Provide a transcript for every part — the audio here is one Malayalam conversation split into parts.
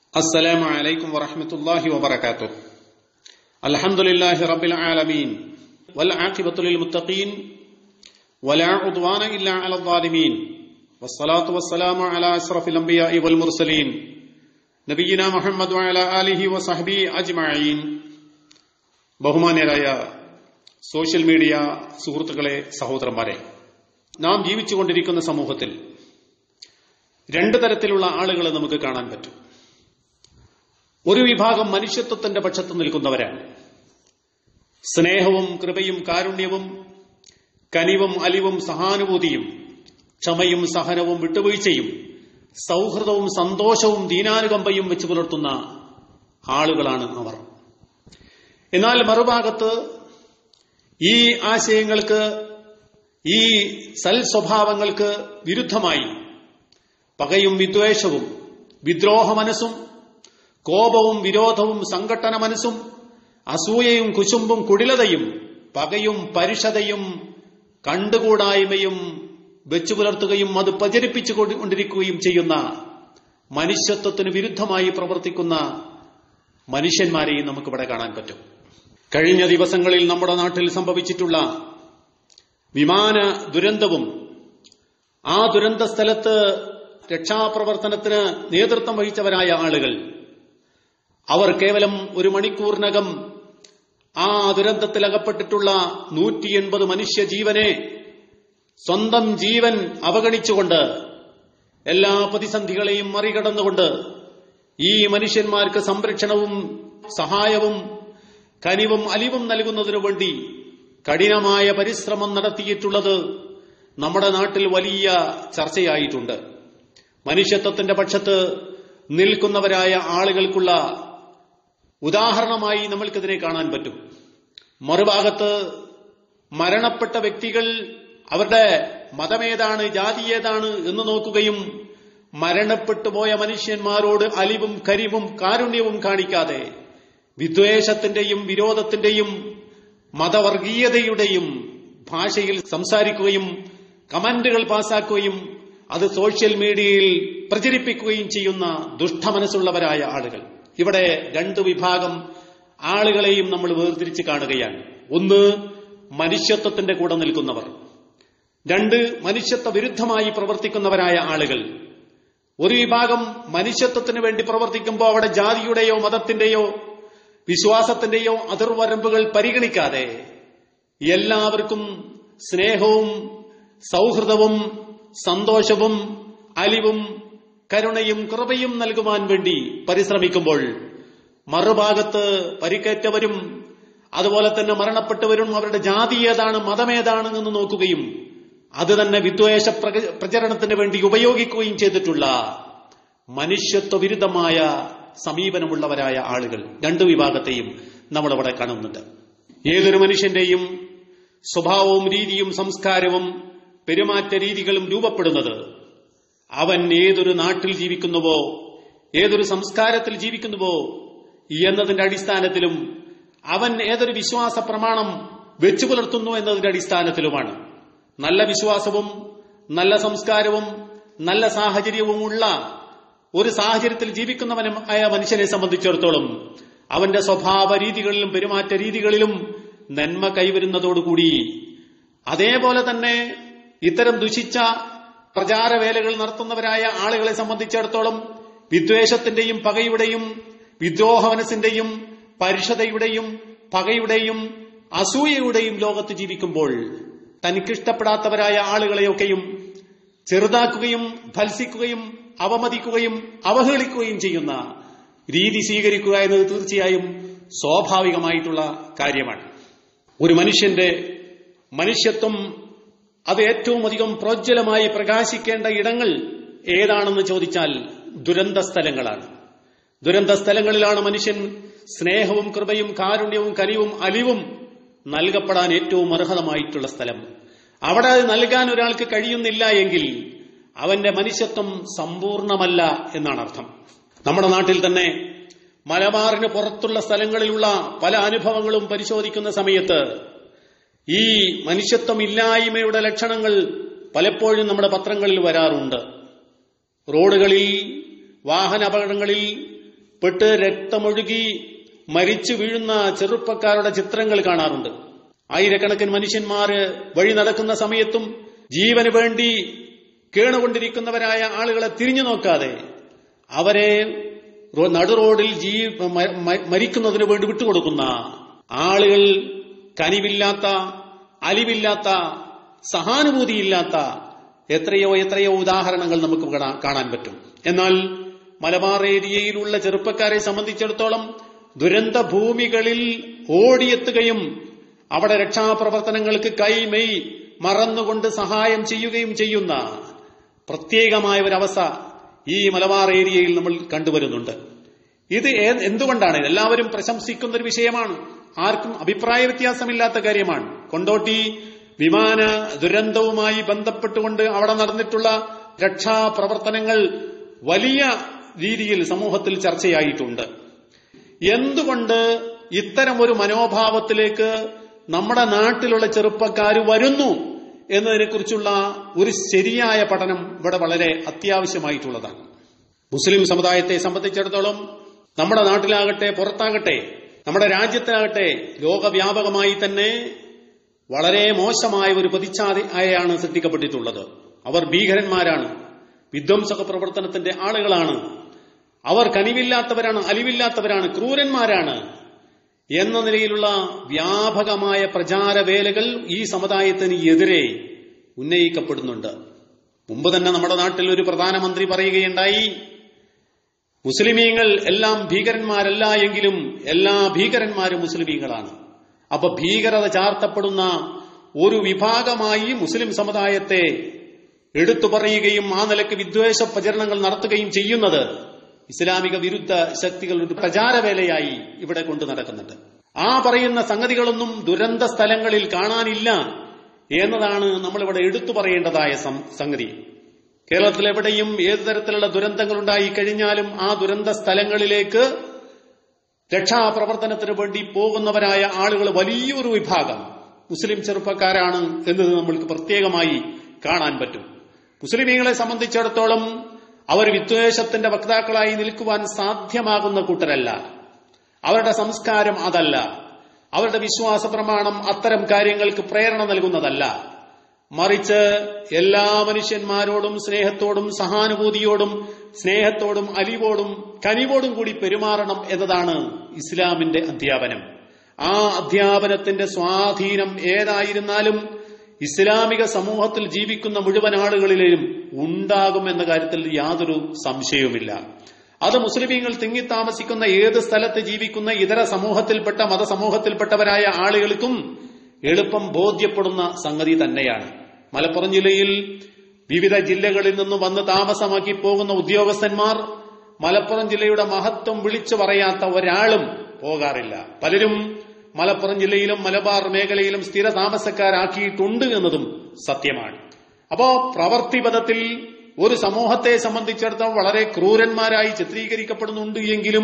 السلام عليكم ورحمة الله وبركاته الحمد لله رب العالمين والعاقبة للمتقين ولا عدوان إلا على الظالمين والصلاة والسلام على أشرف الأنبياء والمرسلين നബീന മുഹമ്മദ് വഅല ആലിഹി വസഹബി അജ്മഈൻ ബഹുമാന്യരായ സോഷ്യൽ മീഡിയ സുഹൃത്തുക്കളെ സഹോദരന്മാരെ നാം ജീവിച്ചുകൊണ്ടിരിക്കുന്ന സമൂഹത്തിൽ രണ്ട് തരത്തിലുള്ള ആളുകളെ നമുക്ക് കാണാൻ പറ്റും ഒരു വിഭാഗം മനുഷ്യത്വത്തിന്റെ പക്ഷത്ത് നിൽക്കുന്നവരാണ് സ്നേഹവും കൃപയും കാരുണ്യവും കനിവും അലിവും സഹാനുഭൂതിയും ക്ഷമയും സഹനവും വിട്ടുവീഴ്ചയും സൗഹൃദവും സന്തോഷവും ദീനാനുകമ്പയും വെച്ച് പുലർത്തുന്ന ആളുകളാണ് അവർ എന്നാൽ മറുഭാഗത്ത് ഈ ആശയങ്ങൾക്ക് ഈ സൽ സ്വഭാവങ്ങൾക്ക് വിരുദ്ധമായി പകയും വിദ്വേഷവും വിദ്രോഹ മനസ്സും കോപവും വിരോധവും സംഘട്ടന മനസ്സും അസൂയയും കുശുമ്പും കുടിലതയും പകയും പരുഷതയും കണ്ടുകൂടായ്മയും വെച്ചു പുലർത്തുകയും അത് പ്രചരിപ്പിച്ചു കൊണ്ടിരിക്കുകയും ചെയ്യുന്ന മനുഷ്യത്വത്തിന് വിരുദ്ധമായി പ്രവർത്തിക്കുന്ന മനുഷ്യന്മാരെയും നമുക്കിവിടെ കാണാൻ പറ്റും കഴിഞ്ഞ ദിവസങ്ങളിൽ നമ്മുടെ നാട്ടിൽ സംഭവിച്ചിട്ടുള്ള വിമാന ദുരന്തവും ആ ദുരന്ത സ്ഥലത്ത് രക്ഷാപ്രവർത്തനത്തിന് നേതൃത്വം വഹിച്ചവരായ ആളുകൾ അവർ കേവലം ഒരു മണിക്കൂറിനകം ആ ദുരന്തത്തിൽ അകപ്പെട്ടിട്ടുള്ള നൂറ്റി എൺപത് മനുഷ്യജീവനെ സ്വന്തം ജീവൻ അവഗണിച്ചുകൊണ്ട് എല്ലാ പ്രതിസന്ധികളെയും മറികടന്നുകൊണ്ട് ഈ മനുഷ്യന്മാർക്ക് സംരക്ഷണവും സഹായവും കനിവും അലിവും നൽകുന്നതിനു വേണ്ടി കഠിനമായ പരിശ്രമം നടത്തിയിട്ടുള്ളത് നമ്മുടെ നാട്ടിൽ വലിയ ചർച്ചയായിട്ടുണ്ട് മനുഷ്യത്വത്തിന്റെ പക്ഷത്ത് നിൽക്കുന്നവരായ ആളുകൾക്കുള്ള ഉദാഹരണമായി നമ്മൾക്കിതിനെ കാണാൻ പറ്റും മറുഭാഗത്ത് മരണപ്പെട്ട വ്യക്തികൾ അവരുടെ മതമേതാണ് ജാതി ഏതാണ് എന്ന് നോക്കുകയും മരണപ്പെട്ടു പോയ മനുഷ്യന്മാരോട് അലിവും കരിവും കാരുണ്യവും കാണിക്കാതെ വിദ്വേഷത്തിന്റെയും വിരോധത്തിന്റെയും മതവർഗീയതയുടെയും ഭാഷയിൽ സംസാരിക്കുകയും കമന്റുകൾ പാസാക്കുകയും അത് സോഷ്യൽ മീഡിയയിൽ പ്രചരിപ്പിക്കുകയും ചെയ്യുന്ന ദുഷ്ടമനസ്സുള്ളവരായ ആളുകൾ ഇവിടെ രണ്ടു വിഭാഗം ആളുകളെയും നമ്മൾ വേർതിരിച്ച് കാണുകയാണ് ഒന്ന് മനുഷ്യത്വത്തിന്റെ കൂടെ നിൽക്കുന്നവർ രണ്ട് മനുഷ്യത്വ വിരുദ്ധമായി പ്രവർത്തിക്കുന്നവരായ ആളുകൾ ഒരു വിഭാഗം മനുഷ്യത്വത്തിന് വേണ്ടി പ്രവർത്തിക്കുമ്പോൾ അവിടെ ജാതിയുടെയോ മതത്തിന്റെയോ വിശ്വാസത്തിന്റെയോ അതിർവരമ്പുകൾ പരിഗണിക്കാതെ എല്ലാവർക്കും സ്നേഹവും സൗഹൃദവും സന്തോഷവും അലിവും കരുണയും കൃപയും നൽകുവാൻ വേണ്ടി പരിശ്രമിക്കുമ്പോൾ മറുഭാഗത്ത് പരിക്കേറ്റവരും അതുപോലെ തന്നെ മരണപ്പെട്ടവരും അവരുടെ ജാതി ഏതാണ് മതമേതാണ് എന്ന് നോക്കുകയും അത് തന്നെ വിദ്വേഷ പ്രചരണത്തിന് വേണ്ടി ഉപയോഗിക്കുകയും ചെയ്തിട്ടുള്ള മനുഷ്യത്വ വിരുദ്ധമായ സമീപനമുള്ളവരായ ആളുകൾ രണ്ടു വിഭാഗത്തെയും നമ്മളവിടെ കാണുന്നുണ്ട് ഏതൊരു മനുഷ്യന്റെയും സ്വഭാവവും രീതിയും സംസ്കാരവും പെരുമാറ്റ രീതികളും രൂപപ്പെടുന്നത് അവൻ ഏതൊരു നാട്ടിൽ ജീവിക്കുന്നുവോ ഏതൊരു സംസ്കാരത്തിൽ ജീവിക്കുന്നുവോ എന്നതിന്റെ അടിസ്ഥാനത്തിലും അവൻ ഏതൊരു വിശ്വാസ പ്രമാണം വെച്ചു പുലർത്തുന്നു എന്നതിന്റെ അടിസ്ഥാനത്തിലുമാണ് നല്ല വിശ്വാസവും നല്ല സംസ്കാരവും നല്ല സാഹചര്യവും ഉള്ള ഒരു സാഹചര്യത്തിൽ ജീവിക്കുന്നവനും ആയ മനുഷ്യനെ സംബന്ധിച്ചിടത്തോളം അവന്റെ സ്വഭാവ രീതികളിലും പെരുമാറ്റ രീതികളിലും നന്മ കൈവരുന്നതോടുകൂടി അതേപോലെ തന്നെ ഇത്തരം ദുഷിച്ച പ്രചാരവേലകൾ നടത്തുന്നവരായ ആളുകളെ സംബന്ധിച്ചിടത്തോളം വിദ്വേഷത്തിന്റെയും പകയുടെയും വിദ്രോഹമനസിന്റെയും പരുഷതയുടെയും പകയുടെയും അസൂയയുടെയും ലോകത്ത് ജീവിക്കുമ്പോൾ തനിക്കിഷ്ടപ്പെടാത്തവരായ ആളുകളെയൊക്കെയും ചെറുതാക്കുകയും ഭത്സിക്കുകയും അവമതിക്കുകയും അവഹേളിക്കുകയും ചെയ്യുന്ന രീതി സ്വീകരിക്കുക എന്നത് തീർച്ചയായും സ്വാഭാവികമായിട്ടുള്ള കാര്യമാണ് ഒരു മനുഷ്യന്റെ മനുഷ്യത്വം അത് ഏറ്റവും അധികം പ്രോജ്വലമായി പ്രകാശിക്കേണ്ട ഇടങ്ങൾ ഏതാണെന്ന് ചോദിച്ചാൽ ദുരന്ത സ്ഥലങ്ങളാണ് ദുരന്ത സ്ഥലങ്ങളിലാണ് മനുഷ്യൻ സ്നേഹവും കൃപയും കാരുണ്യവും കനിവും അലിവും നൽകപ്പെടാൻ ഏറ്റവും അർഹതമായിട്ടുള്ള സ്ഥലം അവിടെ അത് നൽകാൻ ഒരാൾക്ക് കഴിയുന്നില്ല എങ്കിൽ അവന്റെ മനുഷ്യത്വം സമ്പൂർണമല്ല എന്നാണ് അർത്ഥം നമ്മുടെ നാട്ടിൽ തന്നെ മലബാറിന് പുറത്തുള്ള സ്ഥലങ്ങളിലുള്ള പല അനുഭവങ്ങളും പരിശോധിക്കുന്ന സമയത്ത് ഈ മനുഷ്യത്വമില്ലായ്മയുടെ ലക്ഷണങ്ങൾ പലപ്പോഴും നമ്മുടെ പത്രങ്ങളിൽ വരാറുണ്ട് റോഡുകളിൽ വാഹന അപകടങ്ങളിൽ പെട്ട് രക്തമൊഴുകി മരിച്ചു വീഴുന്ന ചെറുപ്പക്കാരുടെ ചിത്രങ്ങൾ കാണാറുണ്ട് ആയിരക്കണക്കിന് മനുഷ്യന്മാര് വഴി നടക്കുന്ന സമയത്തും ജീവന് വേണ്ടി കേണുകൊണ്ടിരിക്കുന്നവരായ ആളുകളെ തിരിഞ്ഞു നോക്കാതെ അവരെ റോ- നടുറോഡിൽ ജീ മ- മ- മരിക്കുന്നതിന് വേണ്ടി വിട്ടുകൊടുക്കുന്ന ആളുകൾ കനിവില്ലാത്ത അലിവില്ലാത്ത സഹാനുഭൂതിയില്ലാത്ത എത്രയോ എത്രയോ ഉദാഹരണങ്ങൾ നമുക്ക് കാണാ- കാണാൻ പറ്റും എന്നാൽ മലബാർ ഏരിയയിലുള്ള ചെറുപ്പക്കാരെ സംബന്ധിച്ചിടത്തോളം ദുരന്ത ഭൂമികളിൽ ഓടിയെത്തുകയും അവിടെ രക്ഷാപ്രവർത്തനങ്ങൾക്ക് കൈമെയ് മറന്നുകൊണ്ട് സഹായം ചെയ്യുകയും ചെയ്യുന്ന പ്രത്യേകമായ ഒരവസ്ഥ ഈ മലബാർ ഏരിയയിൽ നമ്മൾ കണ്ടുവരുന്നുണ്ട് ഇത് ഏ- എന്തുകൊണ്ടാണ് എല്ലാവരും പ്രശംസിക്കുന്ന ഒരു വിഷയമാണ് ആർക്കും അഭിപ്രായ വ്യത്യാസമില്ലാത്ത കാര്യമാണ് കൊണ്ടോട്ടി വിമാന ദുരന്തവുമായി ബന്ധപ്പെട്ടുകൊണ്ട് അവിടെ നടന്നിട്ടുള്ള രക്ഷാപ്രവർത്തനങ്ങൾ വലിയ രീതിയിൽ സമൂഹത്തിൽ ചർച്ചയായിട്ടുണ്ട് എന്തുകൊണ്ട് ഇത്തരം ഒരു മനോഭാവത്തിലേക്ക് നമ്മുടെ നാട്ടിലുള്ള ചെറുപ്പക്കാർ വരുന്നു എന്നതിനെക്കുറിച്ചുള്ള ഒരു ശരിയായ പഠനം ഇവിടെ വളരെ അത്യാവശ്യമായിട്ടുള്ളതാണ് മുസ്ലിം സമുദായത്തെ സംബന്ധിച്ചിടത്തോളം നമ്മുടെ നാട്ടിലാകട്ടെ പുറത്താകട്ടെ നമ്മുടെ രാജ്യത്തിലാകട്ടെ ലോകവ്യാപകമായി തന്നെ വളരെ മോശമായ ഒരു പ്രതിച്ഛായയാണ് സൃഷ്ടിക്കപ്പെട്ടിട്ടുള്ളത് അവർ ഭീകരന്മാരാണ് വിധ്വംസക പ്രവർത്തനത്തിന്റെ ആളുകളാണ് അവർ കനിവില്ലാത്തവരാണ് അലിവില്ലാത്തവരാണ് ക്രൂരന്മാരാണ് എന്ന നിലയിലുള്ള വ്യാപകമായ പ്രചാരവേലകൾ ഈ സമുദായത്തിന് എതിരെ ഉന്നയിക്കപ്പെടുന്നുണ്ട് മുമ്പ് തന്നെ നമ്മുടെ നാട്ടിൽ ഒരു പ്രധാനമന്ത്രി പറയുകയുണ്ടായി മുസ്ലിമീങ്ങൾ എല്ലാം ഭീകരന്മാരല്ല എങ്കിലും എല്ലാ ഭീകരന്മാരും മുസ്ലിമീങ്ങളാണ് അപ്പൊ ഭീകരത ചാർത്തപ്പെടുന്ന ഒരു വിഭാഗമായി മുസ്ലിം സമുദായത്തെ എടുത്തു പറയുകയും ആ നിലയ്ക്ക് വിദ്വേഷ പ്രചരണങ്ങൾ നടത്തുകയും ചെയ്യുന്നത് ഇസ്ലാമിക വിരുദ്ധ ശക്തികളുടെ ഒരു പ്രചാരവേലയായി ഇവിടെ കൊണ്ടു നടക്കുന്നുണ്ട് ആ പറയുന്ന സംഗതികളൊന്നും ദുരന്ത സ്ഥലങ്ങളിൽ കാണാനില്ല എന്നതാണ് നമ്മളിവിടെ എടുത്തു പറയേണ്ടതായ സം- സംഗതി കേരളത്തിൽ എവിടെയും ഏതു തരത്തിലുള്ള ദുരന്തങ്ങൾ ഉണ്ടായി കഴിഞ്ഞാലും ആ ദുരന്ത സ്ഥലങ്ങളിലേക്ക് രക്ഷാപ്രവർത്തനത്തിന് വേണ്ടി പോകുന്നവരായ ആളുകൾ വലിയൊരു വിഭാഗം മുസ്ലിം ചെറുപ്പക്കാരാണ് എന്നത് നമ്മൾക്ക് പ്രത്യേകമായി കാണാൻ പറ്റും മുസ്ലിമീങ്ങളെ സംബന്ധിച്ചിടത്തോളം അവർ വിദ്വേഷത്തിന്റെ വക്താക്കളായി നിൽക്കുവാൻ സാധ്യമാകുന്ന കൂട്ടരല്ല അവരുടെ സംസ്കാരം അതല്ല അവരുടെ വിശ്വാസ പ്രമാണം അത്തരം കാര്യങ്ങൾക്ക് പ്രേരണ നൽകുന്നതല്ല മറിച്ച് എല്ലാ മനുഷ്യന്മാരോടും സ്നേഹത്തോടും സഹാനുഭൂതിയോടും സ്നേഹത്തോടും അലിവോടും കനിവോടും കൂടി പെരുമാറണം എന്നതാണ് ഇസ്ലാമിന്റെ അധ്യാപനം ആ അധ്യാപനത്തിന്റെ സ്വാധീനം ഏതായിരുന്നാലും ഇസ്ലാമിക സമൂഹത്തിൽ ജീവിക്കുന്ന മുഴുവൻ ആളുകളിലും ഉണ്ടാകും എന്ന കാര്യത്തിൽ യാതൊരു സംശയവുമില്ല അത് മുസ്ലിമീങ്ങൾ തിങ്ങിത്താമസിക്കുന്ന ഏത് സ്ഥലത്ത് ജീവിക്കുന്ന ഇതര സമൂഹത്തിൽപ്പെട്ട മതസമൂഹത്തിൽപ്പെട്ടവരായ ആളുകൾക്കും എളുപ്പം ബോധ്യപ്പെടുന്ന സംഗതി തന്നെയാണ് മലപ്പുറം ജില്ലയിൽ വിവിധ ജില്ലകളിൽ നിന്ന് വന്ന് താമസമാക്കി പോകുന്ന ഉദ്യോഗസ്ഥന്മാർ മലപ്പുറം ജില്ലയുടെ മഹത്വം വിളിച്ചു പറയാത്ത ഒരാളും പോകാറില്ല പലരും മലപ്പുറം ജില്ലയിലും മലബാർ മേഖലയിലും സ്ഥിര താമസക്കാരാക്കിയിട്ടുണ്ട് എന്നതും സത്യമാണ് അപ്പോ പ്രവർത്തിപഥത്തിൽ ഒരു സമൂഹത്തെ സംബന്ധിച്ചിടത്തോളം വളരെ ക്രൂരന്മാരായി ചിത്രീകരിക്കപ്പെടുന്നുണ്ട് എങ്കിലും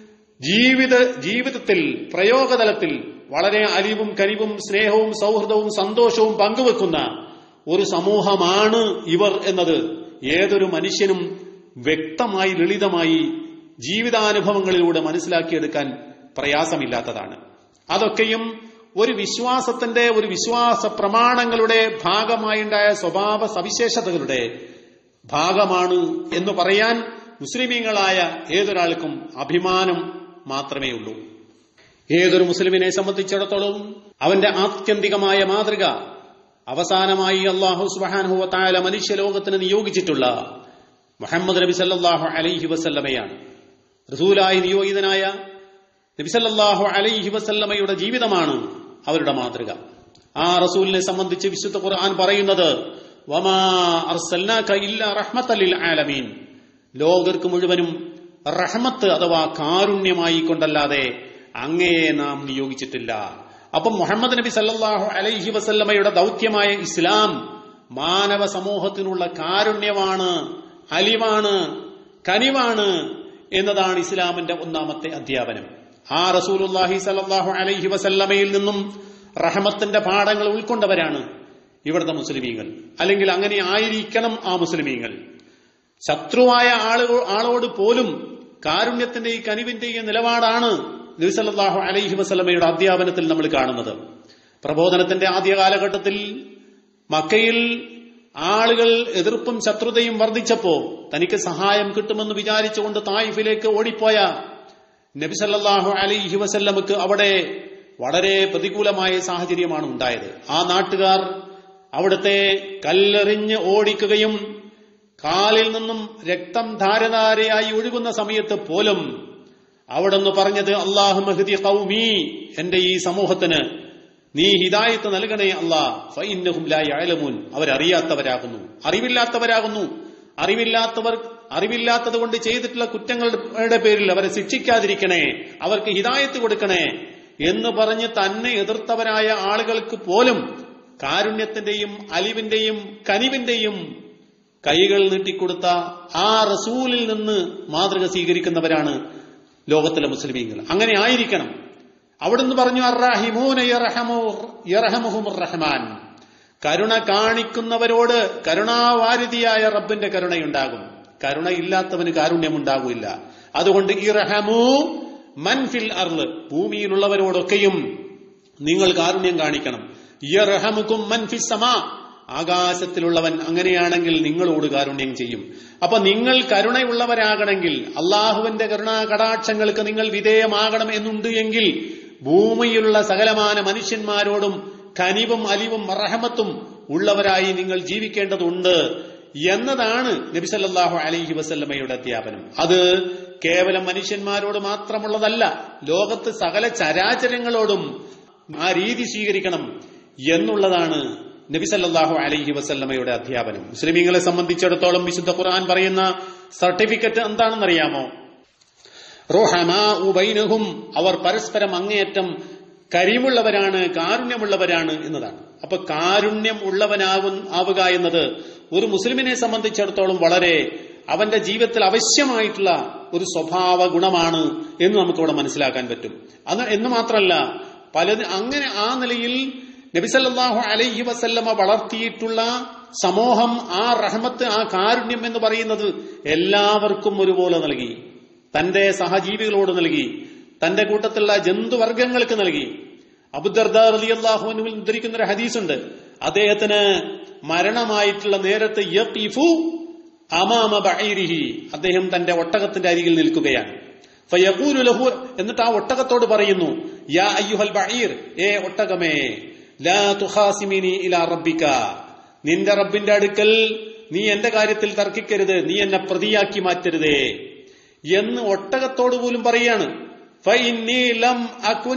ജീവിത ജീവിതത്തിൽ പ്രയോഗതലത്തിൽ വളരെ അലിവും കനിവും സ്നേഹവും സൗഹൃദവും സന്തോഷവും പങ്കുവെക്കുന്ന ഒരു സമൂഹമാണ് ഇവർ എന്നത് ഏതൊരു മനുഷ്യനും വ്യക്തമായി ലളിതമായി ജീവിതാനുഭവങ്ങളിലൂടെ മനസ്സിലാക്കിയെടുക്കാൻ പ്രയാസമില്ലാത്തതാണ് അതൊക്കെയും ഒരു വിശ്വാസത്തിന്റെ ഒരു വിശ്വാസ പ്രമാണങ്ങളുടെ ഭാഗമായുണ്ടായ സ്വഭാവ സവിശേഷതകളുടെ ഭാഗമാണ് എന്ന് പറയാൻ മുസ്ലിമീങ്ങളായ ഏതൊരാൾക്കും അഭിമാനം മാത്രമേ ഉള്ളൂ ഏതൊരു മുസ്ലിമിനെ സംബന്ധിച്ചിടത്തോളം അവന്റെ ആത്യന്തികമായ മാതൃക അവസാനമായി അള്ളാഹു സുബാനുഹുവ താല മനുഷ്യലോകത്തിന് നിയോഗിച്ചിട്ടുള്ള മുഹമ്മദ് നബി സല്ലാഹു അലൈഹി വസല്ലമയാണ് റസൂലായി നിയോഗിതനായ നബിസല്ലാഹു അലൈഹി വസല്ലമയുടെ ജീവിതമാണ് അവരുടെ മാതൃക ആ റസൂലിനെ സംബന്ധിച്ച് വിശുദ്ധ ഖുർആൻ പറയുന്നത് വമാ അർസൽനാക ഇല്ലാ റഹ്മത്തലിൽ ആലമീൻ ലോകർക്ക് മുഴുവനും റഹ്മത്ത് അഥവാ കാരുണ്യമായി കൊണ്ടല്ലാതെ അങ്ങയെ നാം നിയോഗിച്ചിട്ടില്ല അപ്പം മുഹമ്മദ് നബി സല്ലല്ലാഹു അലൈഹി വസല്ലമയുടെ ദൗത്യമായ ഇസ്ലാം മാനവ സമൂഹത്തിനുള്ള കാരുണ്യമാണ് അലിവാണ് കനിവാണ് എന്നതാണ് ഇസ്ലാമിന്റെ ഒന്നാമത്തെ അധ്യാപനം ആ റസൂലുല്ലാഹി സല്ലല്ലാഹു അലൈഹി വസല്ലമയിൽ നിന്നും റഹമത്തിന്റെ പാഠങ്ങൾ ഉൾക്കൊണ്ടവരാണ് ഇവിടുത്തെ മുസ്ലിമീങ്ങൾ അല്ലെങ്കിൽ അങ്ങനെ ആയിരിക്കണം ആ മുസ്ലിമീങ്ങൾ ശത്രുവായ ആളുകൾ ആളോട് പോലും കാരുണ്യത്തിന്റെയും കനിവിന്റെയും നിലപാടാണ് നബിസല്ലാഹു അലൈഹി വസല്ലമയുടെ അധ്യാപനത്തിൽ നമ്മൾ കാണുന്നത് പ്രബോധനത്തിന്റെ ആദ്യ കാലഘട്ടത്തിൽ മക്കയിൽ ആളുകൾ എതിർപ്പും ശത്രുതയും വർദ്ധിച്ചപ്പോ തനിക്ക് സഹായം കിട്ടുമെന്ന് വിചാരിച്ചുകൊണ്ട് തായിഫിലേക്ക് ഓടിപ്പോയ നബിസല്ലാഹു അലൈഹി വസല്ലമക്ക് അവിടെ വളരെ പ്രതികൂലമായ സാഹചര്യമാണ് ഉണ്ടായത് ആ നാട്ടുകാർ അവിടുത്തെ കല്ലെറിഞ്ഞ് ഓടിക്കുകയും കാലിൽ നിന്നും രക്തം ധാരധാരയായി ഒഴുകുന്ന സമയത്ത് പോലും അവിടുന്ന് പറഞ്ഞത് അള്ളാഹു മഹദി കൗമി എന്റെ ഈ സമൂഹത്തിന് നീ ഹിദായത്ത് നൽകണേ അല്ലാ ഫൈന്നഹും ലാ യഅലമൂൻ അവരറിയാത്തവരാകുന്നു അറിവില്ലാത്തവരാകുന്നു അറിവില്ലാത്തവർ അറിവില്ലാത്തത് കൊണ്ട് ചെയ്തിട്ടുള്ള കുറ്റങ്ങളുടെ പേരിൽ അവരെ ശിക്ഷിക്കാതിരിക്കണേ അവർക്ക് ഹിദായത്ത് കൊടുക്കണേ എന്ന് പറഞ്ഞ് തന്നെ എതിർത്തവരായ ആളുകൾക്ക് പോലും കാരുണ്യത്തിന്റെയും അലിവിന്റെയും കനിവിന്റെയും കൈകൾ നീട്ടിക്കൊടുത്ത ആ റസൂലിൽ നിന്ന് മാതൃക സ്വീകരിക്കുന്നവരാണ് ലോകത്തിലെ മുസ്ലിമീങ്ങൾ അങ്ങനെ ആയിരിക്കണം അവിടുന്ന് പറഞ്ഞു അർറാഹിമൂന യർഹമുഹുമുർ റഹ്മാൻ കരുണ കാണിക്കുന്നവരോട് കരുണാവാരിതിയായ റബ്ബിന്റെ കരുണയുണ്ടാകും കരുണയില്ലാത്തവന് കാരുണ്യമുണ്ടാകില്ല അതുകൊണ്ട് ഇറഹമു മൻഫിൽ അർള് ഭൂമിയിലുള്ളവരോടൊക്കെയും നിങ്ങൾ കാരുണ്യം കാണിക്കണം യർഹമുക്കും മൻഫിസ് സമാ ആകാശത്തിലുള്ളവൻ അങ്ങനെയാണെങ്കിൽ നിങ്ങളോട് കാരുണ്യം ചെയ്യും അപ്പൊ നിങ്ങൾ കരുണയുള്ളവരാകണമെങ്കിൽ അള്ളാഹുവിന്റെ കരുണാ കടാക്ഷങ്ങൾക്ക് നിങ്ങൾ വിധേയമാകണം എന്നുണ്ട് എങ്കിൽ ഭൂമിയിലുള്ള സകലമാന മനുഷ്യന്മാരോടും കനിവും അലിവും റഹമത്തും ഉള്ളവരായി നിങ്ങൾ ജീവിക്കേണ്ടതുണ്ട് എന്നതാണ് നബിസല്ലാഹു അലൈഹി വസല്ലമയുടെ അധ്യാപനം അത് കേവലം മനുഷ്യന്മാരോട് മാത്രമുള്ളതല്ല ലോകത്ത് സകല ചരാചരങ്ങളോടും ആ രീതി സ്വീകരിക്കണം എന്നുള്ളതാണ് നബിസല്ലാഹു അലൈഹി വസല്ലമയുടെ അധ്യാപനം മുസ്ലിമീങ്ങളെ സംബന്ധിച്ചിടത്തോളം വിശുദ്ധ ഖുർആൻ പറയുന്ന സർട്ടിഫിക്കറ്റ് എന്താണെന്നറിയാമോ റോഹമാ ഉബൈനഹും അവർ പരസ്പരം അങ്ങേയറ്റം കരിവുള്ളവരാണ് കാരുണ്യമുള്ളവരാണ് എന്നതാണ് അപ്പൊ കാരുണ്യം ഉള്ളവനാകും ആവുക എന്നത് ഒരു മുസ്ലിമിനെ സംബന്ധിച്ചിടത്തോളം വളരെ അവന്റെ ജീവിതത്തിൽ അവശ്യമായിട്ടുള്ള ഒരു സ്വഭാവ ഗുണമാണ് എന്ന് നമുക്കിവിടെ മനസ്സിലാക്കാൻ പറ്റും അത് എന്ന് മാത്രമല്ല പലത് അങ്ങനെ ആ നിലയിൽ നബിസല്ലാഹു അലൈഹി വസല്ലമ വളർത്തിയിട്ടുള്ള സമൂഹം ആ റഹമത്ത് ആ കാരുണ്യം എന്ന് പറയുന്നത് എല്ലാവർക്കും ഒരുപോലെ നൽകി തന്റെ സഹജീവികളോട് നൽകി തന്റെ കൂട്ടത്തിലുള്ള ജന്തുവർഗങ്ങൾക്ക് നൽകി അബുദർദാർ അലി അള്ളാഹുവിനുവിൽ ഉദ്ധരിക്കുന്ന ഒരു ഹദീസുണ്ട് അദ്ദേഹത്തിന് മരണമായിട്ടുള്ള നേരത്ത് യഖീഫു അമാമ ബഈരിഹി അദ്ദേഹം തന്റെ ഒട്ടകത്തിന്റെ അരികിൽ നിൽക്കുകയാണ് ഫയഖൂലു ലഹു എന്നിട്ട് ആ ഒട്ടകത്തോട് പറയുന്നു യാ അയ്യുഹൽ ബഈർ ഏ ഒട്ടകമേ ലാ തുഖാസിമിനി ഇലാ റബ്ബിക നിന്റെ റബ്ബിന്റെ അടുക്കൽ നീ എന്റെ കാര്യത്തിൽ തർക്കിക്കരുത് നീ എന്നെ പ്രതിയാക്കി മാറ്റരുതേ എന്ന് ഒട്ടകത്തോട് പോലും പറയാണ് ഫഇന്നീ ലം അകുൻ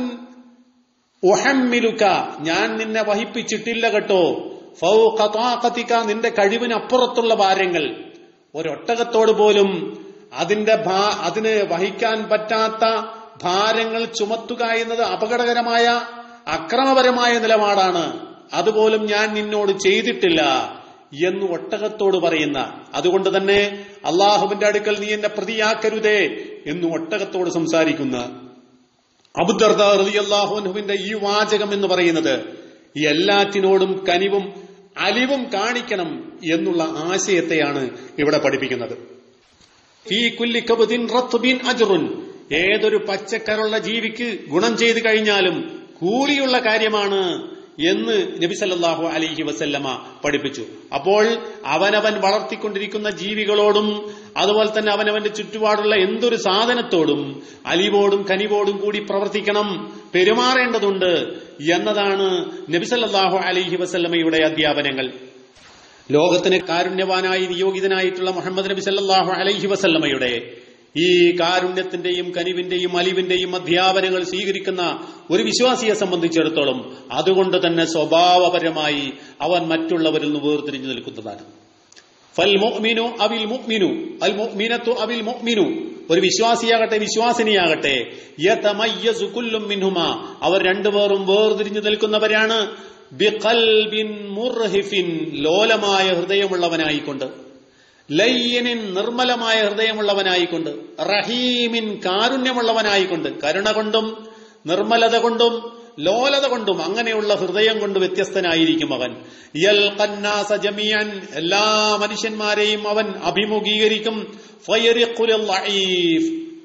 ഉഹമ്മിലുക ഞാൻ നിന്നെ വഹിപ്പിച്ചിട്ടില്ല കേട്ടോ ഫൗഖ ത്വാഖതിക നിന്റെ കഴിവിനപ്പുറത്തുള്ള ഭാരങ്ങൾ ഒരൊട്ടകത്തോട് പോലും അതിന്റെ ഭാ- അതിന് വഹിക്കാൻ പറ്റാത്ത ഭാരങ്ങൾ ചുമത്തുക എന്നത് അപകടകരമായ അക്രമപരമായ നിലപാടാണ് അതുപോലും ഞാൻ നിന്നോട് ചെയ്തിട്ടില്ല എന്ന് ഒട്ടകത്തോട് പറയുന്ന അതുകൊണ്ട് തന്നെ അള്ളാഹുവിന്റെ അടുക്കൽ നീ എന്നെ പ്രതിയാക്കരുതേ എന്ന് ഒട്ടകത്തോട് സംസാരിക്കുന്ന അബുദർദ റളിയല്ലാഹുവിന്റെ ഈ വാചകം എന്ന് പറയുന്നത് എല്ലാറ്റിനോടും കനിവും അലിവും കാണിക്കണം എന്നുള്ള ആശയത്തെയാണ് ഇവിടെ പഠിപ്പിക്കുന്നത് ഫീ കുല്ലി കബ്ദിൻ റത്ബിൻ അജ്റുൻ ഏതൊരു പച്ചക്കറുള്ള ജീവിക്ക് ഗുണം ചെയ്തു കഴിഞ്ഞാലും കൂലിയുള്ള കാര്യമാണ് എന്ന് നബി സല്ലല്ലാഹു അലൈഹി വസല്ലമ പഠിപ്പിച്ചു അപ്പോൾ അവനവൻ വളർത്തിക്കൊണ്ടിരിക്കുന്ന ജീവികളോടും അതുപോലെ തന്നെ അവനവന്റെ ചുറ്റുപാടുള്ള എന്തൊരു സാധനത്തോടും അലിവോടും കനിവോടും കൂടി പ്രവർത്തിക്കണം പെരുമാറേണ്ടതുണ്ട് എന്നതാണ് നബി സല്ലല്ലാഹു അലൈഹി വസല്ലമയുടെ അധ്യാപനങ്ങൾ ലോകത്തിന് കാരുണ്യവാനായി നിയോഗിതനായിട്ടുള്ള മുഹമ്മദ് നബി സല്ലല്ലാഹു അലൈഹി വസല്ലമയുടെ ഈ കാരുണ്യത്തിന്റെയും കനിവിന്റെയും അലിവിന്റെയും അധ്യാപനങ്ങൾ സ്വീകരിക്കുന്ന ഒരു വിശ്വാസിയെ സംബന്ധിച്ചിടത്തോളം അതുകൊണ്ട് തന്നെ സ്വഭാവപരമായി അവൻ മറ്റുള്ളവരിൽ നിന്ന് വേർതിരിഞ്ഞു നിൽക്കുന്നതാണ് ഫൽ മുഅ്മിനു അവിൽ മുഅ്മിനു അൽ മുഅ്മിനത്തു അവിൽ മുഅ്മിനു ഒരു വിശ്വാസിയാകട്ടെ വിശ്വാസിനിയാകട്ടെ യതമയ്യസു കുല്ലും മിൻഹുമാ അവർ രണ്ടുപേറും വേർതിരിഞ്ഞു നിൽക്കുന്നവരാണ് ബിഖൽബിൻ മുർഹിഫിൻ ലോലമായ ഹൃദയമുള്ളവനായിക്കൊണ്ട് ലയ്യനിൻ നിർമ്മലമായ ഹൃദയമുള്ളവനായിക്കൊണ്ട് റഹീമിൻ കാരുണ്യമുള്ളവനായിക്കൊണ്ട് കരുണ കൊണ്ടും നിർമ്മലത കൊണ്ടും ലോലത കൊണ്ടും അങ്ങനെയുള്ള ഹൃദയം കൊണ്ട് വ്യത്യസ്തനായിരിക്കും അവൻ യൽ ഖന്നാസ ജമിയൻ എല്ലാ മനുഷ്യന്മാരെയും അവൻ അഭിമുഖീകരിക്കും ഫയറിഖുൽ ലഈഫ്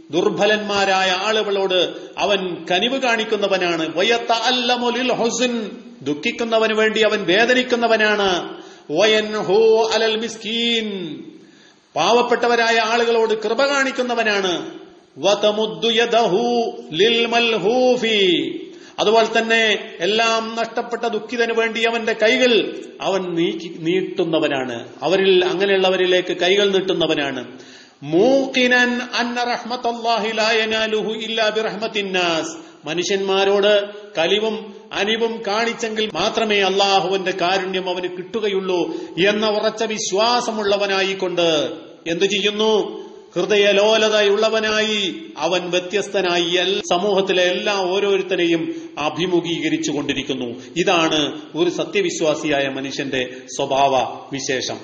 ദുർബലന്മാരായ ആളുകളോട് അവൻ കനിവ് കാണിക്കുന്നവനാണ് വയത്ത അല്ലമുലിൽ ഹുസ്ൻ ദുഃഖിക്കുന്നവന് വേണ്ടി അവൻ വേദനിക്കുന്നവനാണ് വയൻഹു അലൽ മിസ്കീൻ പാവപ്പെട്ടവരായ ആളുകളോട് കൃപ കാണിക്കുന്നവനാണ് വതമുദ്ദു യദഹു ലിൽ മൽഹൂഫി അതുപോലെ തന്നെ എല്ലാം നഷ്ടപ്പെട്ട ദുഃഖിതന് വേണ്ടി അവന്റെ കൈകൾ അവൻ നീക്കി നീട്ടുന്നവനാണ് അവരിൽ അങ്ങനെയുള്ളവരിലേക്ക് കൈകൾ നീട്ടുന്നവനാണ് മൂക്കിനൻ അന്ന റഹ്മത്തല്ലാഹി ലാ യനാലുഹു ഇല്ലാ ബിറഹ്മത്തിന്നാസ് മനുഷ്യന്മാരോട് കലിവും അനിവും കാണിച്ചെങ്കിൽ മാത്രമേ അള്ളാഹുവിന്റെ കാരുണ്യം അവന് കിട്ടുകയുള്ളൂ എന്ന ഉറച്ച വിശ്വാസമുള്ളവനായിക്കൊണ്ട് എന്തു ചെയ്യുന്നു ഹൃദയലോലതയുള്ളവനായി അവൻ വ്യത്യസ്തനായി എൽ- സമൂഹത്തിലെ എല്ലാ ഓരോരുത്തരെയും അഭിമുഖീകരിച്ചു കൊണ്ടിരിക്കുന്നു ഇതാണ് ഒരു സത്യവിശ്വാസിയായ മനുഷ്യന്റെ സ്വഭാവ വിശേഷം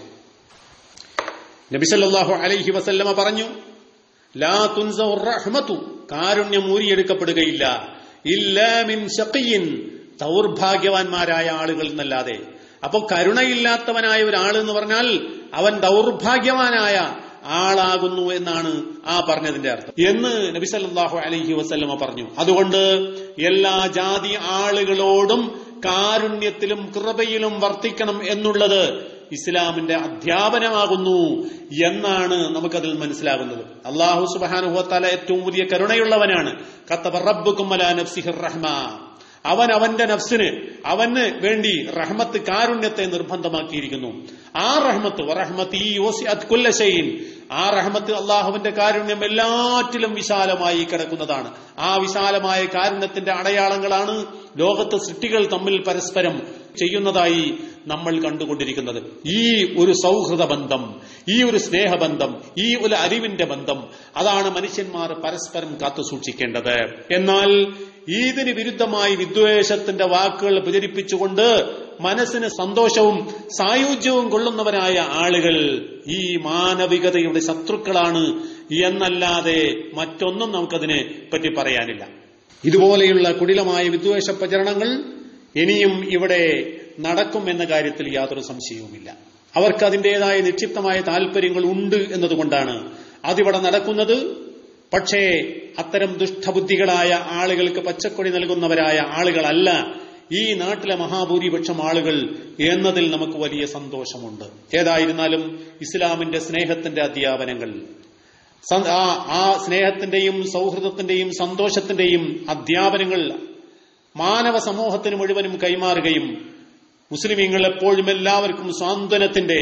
നബിസല്ലാഹു അലൈഹി വസല്ലമ പറഞ്ഞു ലാ തുൻസഉ റഹ്മത്തു കാരുണ്യം ഊരിയെടുക്കപ്പെടുകയില്ല ഇല്ലാ മിൻ ശഖിയിൻ ദൗർഭാഗ്യവാന്മാരായ ആളുകൾ എന്നല്ലാതെ അപ്പൊ കരുണയില്ലാത്തവനായ ഒരാൾ എന്ന് പറഞ്ഞാൽ അവൻ ദൗർഭാഗ്യവാനായ ആളാകുന്നു എന്നാണ് ആ പറഞ്ഞതിന്റെ അർത്ഥം എന്ന് നബി സല്ലല്ലാഹു അലൈഹി വസല്ലമ പറഞ്ഞു അതുകൊണ്ട് എല്ലാ ജാതി ആളുകളോടും കാരുണ്യത്തിലും കൃപയിലും വർത്തിക്കണം എന്നുള്ളത് ഇസ്ലാമിന്റെ അധ്യാപനമാകുന്നു എന്നാണ് നമുക്കതിൽ മനസ്സിലാകുന്നത് അള്ളാഹു സുബാനുഹത്താല ഏറ്റവും വലിയ കരുണയുള്ളവനാണ് കത്തബ റബ്ബുക്കും അലാ നഫ്സിഹിർ റഹ്മ അവൻ അവന്റെ നഫ്സിന് അവന് വേണ്ടി റഹ്മത്ത് കാരുണ്യത്തെ നിർബന്ധമാക്കിയിരിക്കുന്നു ആ റഹ്മത്ത് വറഹ്മത്തി വസിഅത് കുല്ല ഷൈഇൻ ആ റഹ്മത്ത് അള്ളാഹുവിന്റെ കാരുണ്യം എല്ലാറ്റിലും വിശാലമായി കിടക്കുന്നതാണ് ആ വിശാലമായ കാരുണ്യത്തിന്റെ അടയാളങ്ങളാണ് ലോകത്ത് സൃഷ്ടികൾ തമ്മിൽ പരസ്പരം ചെയ്യുന്നതായി നമ്മൾ കണ്ടുകൊണ്ടിരിക്കുന്നത് ഈ ഒരു സൗഹൃദ ബന്ധം ഈ ഒരു സ്നേഹബന്ധം ഈ ഒരു അറിവിന്റെ ബന്ധം അതാണ് മനുഷ്യന്മാർ പരസ്പരം കാത്തു സൂക്ഷിക്കേണ്ടത് എന്നാൽ ഇതിന് വിരുദ്ധമായി വിദ്വേഷത്തിന്റെ വാക്കുകൾ പ്രചരിപ്പിച്ചുകൊണ്ട് മനസ്സിന് സന്തോഷവും സായുജ്യവും കൊള്ളുന്നവരായ ആളുകൾ ഈ മാനവികതയുടെ ശത്രുക്കളാണ് എന്നല്ലാതെ മറ്റൊന്നും നമുക്കതിനെ പറ്റി പറയാനില്ല ഇതുപോലെയുള്ള കുടിലമായ വിദ്വേഷ പ്രചരണങ്ങൾ ഇനിയും ഇവിടെ നടക്കും എന്ന കാര്യത്തിൽ യാതൊരു സംശയവുമില്ല അവർക്ക് അതിൻ്റെതായ നിക്ഷിപ്തമായ താല്പര്യങ്ങൾ ഉണ്ട് എന്നതുകൊണ്ടാണ് അതിവിടെ നടക്കുന്നത് പക്ഷേ അത്തരം ദുഷ്ടബുദ്ധികളായ ആളുകൾക്ക് പച്ചക്കൊടി നൽകുന്നവരായ ആളുകളല്ല ഈ നാട്ടിലെ മഹാഭൂരിപക്ഷം ആളുകൾ എന്നതിൽ നമുക്ക് വലിയ സന്തോഷമുണ്ട് ഏതായിരുന്നാലും ഇസ്ലാമിന്റെ സ്നേഹത്തിന്റെ അധ്യാപനങ്ങൾ സ- ആ- ആ സ്നേഹത്തിന്റെയും സൗഹൃദത്തിന്റെയും സന്തോഷത്തിന്റെയും അധ്യാപനങ്ങൾ മാനവ സമൂഹത്തിന് മുഴുവനും കൈമാറുകയും മുസ്ലിമീങ്ങൾ എപ്പോഴും എല്ലാവർക്കും സ്വാന്തനത്തിന്റെ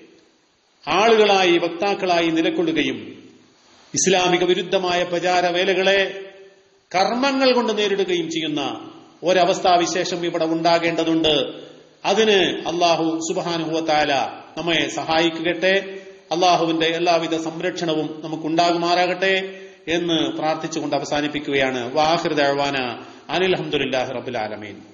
ആളുകളായി വക്താക്കളായി നിലകൊള്ളുകയും ഇസ്ലാമിക വിരുദ്ധമായ പ്രചാരവേലകളെ കർമ്മങ്ങൾ കൊണ്ട് നേരിടുകയും ചെയ്യുന്ന ഒരവസ്ഥാവിശേഷം ഇവിടെ ഉണ്ടാകേണ്ടതുണ്ട് അതിന് അള്ളാഹു സുബാനുഹുവത്താല നമ്മെ സഹായിക്കട്ടെ അള്ളാഹുവിന്റെ എല്ലാവിധ സംരക്ഷണവും നമുക്കുണ്ടാകുമാറാകട്ടെ എന്ന് പ്രാർത്ഥിച്ചുകൊണ്ട് അവസാനിപ്പിക്കുകയാണ് വാഹിർ ദഴവാന അനിൽ അഹമ്മദില്ലാഹി റബുലാലമീൻ